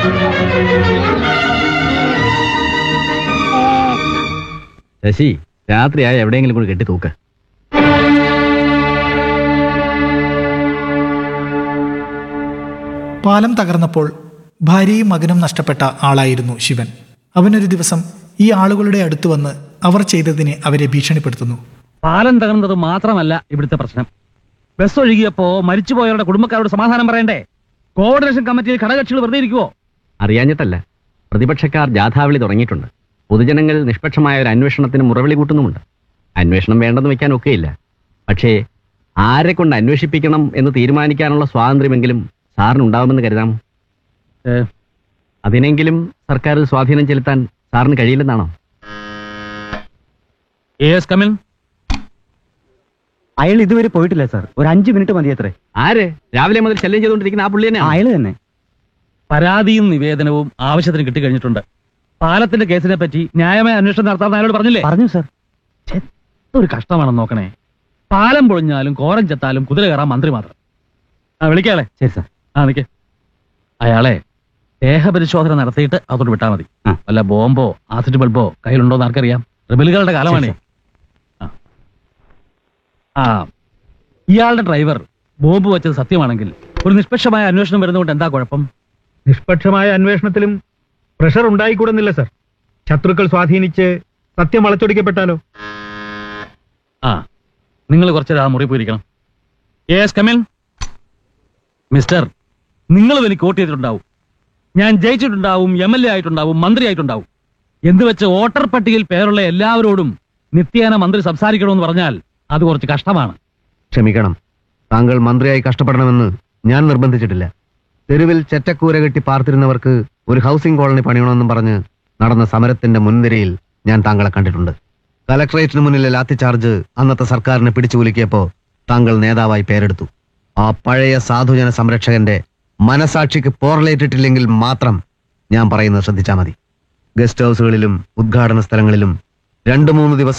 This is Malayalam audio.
ശശി രാത്രിയായ എവിടെയെങ്കിലും കൂടി കെട്ടി തൂക്ക് പാലം തകർന്നപ്പോൾ ഭാര്യയും മകനും നഷ്ടപ്പെട്ട ആളായിരുന്നു ശിവൻ അവനൊരു ദിവസം ഈ ആളുകളുടെ അടുത്ത് വന്ന് അവർ ചെയ്തതിനെ അവരെ ഭീഷണിപ്പെടുത്തുന്നു പാലം തകർന്നത് മാത്രമല്ല ഇവിടുത്തെ പ്രശ്നം ബസ് ഒഴുകിയപ്പോ മരിച്ചുപോയവരുടെ കുടുംബക്കാരോട് സമാധാനം പറയണ്ടേ കോർഡിനേഷൻ കമ്മിറ്റിയിൽ ഘടകകക്ഷികൾ വെറുതെ ഇരിക്കുവോ അറിയാഞ്ഞിട്ടല്ല പ്രതിപക്ഷക്കാർ ജാഥാവിളി തുടങ്ങിയിട്ടുണ്ട് പൊതുജനങ്ങൾ നിഷ്പക്ഷമായ ഒരു അന്വേഷണത്തിന് മുറവിളി കൂട്ടുന്നുമുണ്ട് അന്വേഷണം വേണ്ടെന്ന് വെക്കാൻ ഒക്കെയില്ല പക്ഷേ ആരെ കൊണ്ട് അന്വേഷിപ്പിക്കണം എന്ന് തീരുമാനിക്കാനുള്ള സ്വാതന്ത്ര്യമെങ്കിലും സാറിന് ഉണ്ടാവുമെന്ന് കരുതാമോ ഏ, അതിനെങ്കിലും സർക്കാരിൽ സ്വാധീനം ചെലുത്താൻ സാറിന് കഴിയില്ലെന്നാണോ yes, come in. അയാൾ ഇതുവരെ പോയിട്ടില്ല സാർ ഒരു അഞ്ചു മിനിറ്റ് മതി അത്രേ ആര് രാവിലെ മുതൽ ശല്യം ചെയ്തുകൊണ്ടിരിക്കുന്ന ആ പുള്ളി തന്നെ അയാൾ തന്നെ പരാതിയും നിവേദനവും ആവശ്യത്തിന് കിട്ടിക്കഴിഞ്ഞിട്ടുണ്ട് പാലത്തിന്റെ കേസിനെ പറ്റി ന്യായമായ അന്വേഷണം നടത്താൻ അയാളോട് പറഞ്ഞില്ലേ പറഞ്ഞു സാർ ഒരു കഷ്ടമാണെന്ന് നോക്കണേ പാലം പൊളിഞ്ഞാലും കോരം ചെത്താലും കുതിര കയറാൻ മന്ത്രി മാത്രം ആ വിളിക്കാളെ ശരി സാർ ആ നിക്ക് അയാളെ ദേഹപരിശോധന നടത്തിയിട്ട് അതോട് വിട്ടാ മതി ആ. വല്ല ബോംബോ ആസിഡ് ബൾബോ കയ്യിലുണ്ടോ എന്ന് ആർക്കറിയാം റിബലുകളുടെ കാലമാണേ ആ. ആ ഇയാളുടെ ഡ്രൈവർ ബോംബ് വെച്ചത് സത്യമാണെങ്കിൽ ഒരു നിഷ്പക്ഷമായ അന്വേഷണം വരുന്നതുകൊണ്ട് എന്താ കുഴപ്പം നിഷ്പക്ഷമായ അന്വേഷണത്തിലും പ്രഷർ ഉണ്ടായിക്കൂടുന്നില്ല സർ ശത്രുക്കൾ സ്വാധീനിച്ച് സത്യം വളച്ചൊടിക്കപ്പെട്ടാലോ ആ നിങ്ങൾ കുറച്ചേരം ആ മുറി പോയിരിക്കണം യേസ് കമിൻ മിസ്റ്റർ നിങ്ങളും എനിക്ക് വോട്ട് ചെയ്തിട്ടുണ്ടാവും ഞാൻ ജയിച്ചിട്ടുണ്ടാവും എം എൽ എ ആയിട്ടുണ്ടാവും മന്ത്രി ആയിട്ടുണ്ടാവും എന്ത് വെച്ച് വോട്ടർ പട്ടികയിൽ പേരുള്ള എല്ലാവരോടും നിത്യേന മന്ത്രി സംസാരിക്കണമെന്ന് പറഞ്ഞാൽ അത് കുറച്ച് കഷ്ടമാണ് ക്ഷമിക്കണം താങ്കൾ മന്ത്രിയായി കഷ്ടപ്പെടണമെന്ന് ഞാൻ നിർബന്ധിച്ചിട്ടില്ല തെരുവിൽ ചെറ്റക്കൂര കെട്ടി പാർത്തിരുന്നവർക്ക് ഒരു ഹൗസിംഗ് കോളനി പണിയണമെന്നും പറഞ്ഞ് നടന്ന സമരത്തിന്റെ മുൻനിരയിൽ ഞാൻ താങ്കളെ കണ്ടിട്ടുണ്ട് കലക്ടറേറ്റിന് മുന്നിലെ ലാത്തി ചാർജ് അന്നത്തെ സർക്കാരിനെ പിടിച്ചുകുലുക്കിയപ്പോ താങ്കൾ നേതാവായി പേരെടുത്തു ആ പഴയ സാധുജന സംരക്ഷകന്റെ മനസാക്ഷിക്ക് പോറലേറ്റിട്ടില്ലെങ്കിൽ മാത്രം ഞാൻ പറയുന്നത് ശ്രദ്ധിച്ചാൽ മതി ഗസ്റ്റ് ഹൗസുകളിലും ഉദ്ഘാടന സ്ഥലങ്ങളിലും രണ്ടു മൂന്ന് ദിവസം